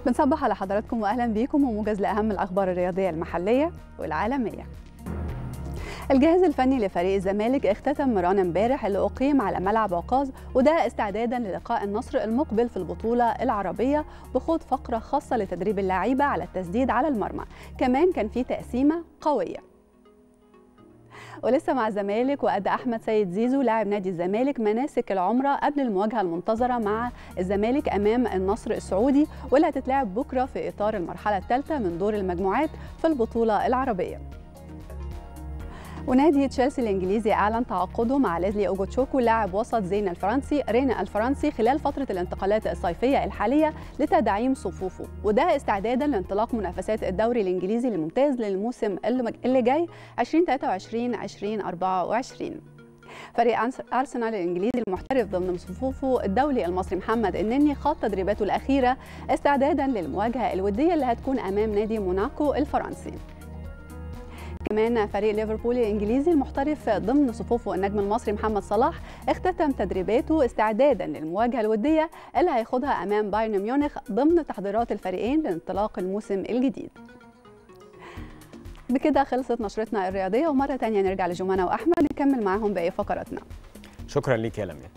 بنصبح على حضراتكم واهلا بيكم وموجز لاهم الاخبار الرياضيه المحليه والعالميه. الجهاز الفني لفريق الزمالك اختتم مران امبارح اللي اقيم على ملعب عكاظ وده استعدادا للقاء النصر المقبل في البطوله العربيه بخوض فقره خاصه لتدريب اللعيبه على التسديد على المرمى، كمان كان في تقسيمه قويه. ولسه مع الزمالك وأدى أحمد سيد زيزو لاعب نادي الزمالك مناسك العمرة قبل المواجهة المنتظرة مع الزمالك أمام النصر السعودي واللي هتتلعب بكرة في إطار المرحلة الثالثة من دور المجموعات في البطولة العربية. ونادي تشيلسي الانجليزي اعلن تعاقده مع ليزلي اوجوتشوكو لاعب وسط زين الفرنسي رينا الفرنسي خلال فتره الانتقالات الصيفيه الحاليه لتدعيم صفوفه وده استعدادا لانطلاق منافسات الدوري الانجليزي الممتاز للموسم اللي جاي 2023 2024 فريق ارسنال الانجليزي المحترف ضمن صفوفه الدولي المصري محمد النني خاض تدريباته الاخيره استعدادا للمواجهه الوديه اللي هتكون امام نادي موناكو الفرنسي كمان فريق ليفربول الانجليزي المحترف ضمن صفوفه النجم المصري محمد صلاح اختتم تدريباته استعدادا للمواجهه الوديه اللي هيخوضها امام بايرن ميونخ ضمن تحضيرات الفريقين لانطلاق الموسم الجديد. بكده خلصت نشرتنا الرياضيه ومره ثانيه نرجع لجمانه واحمد نكمل معاهم باقي فقراتنا. شكرا ليك يا لميا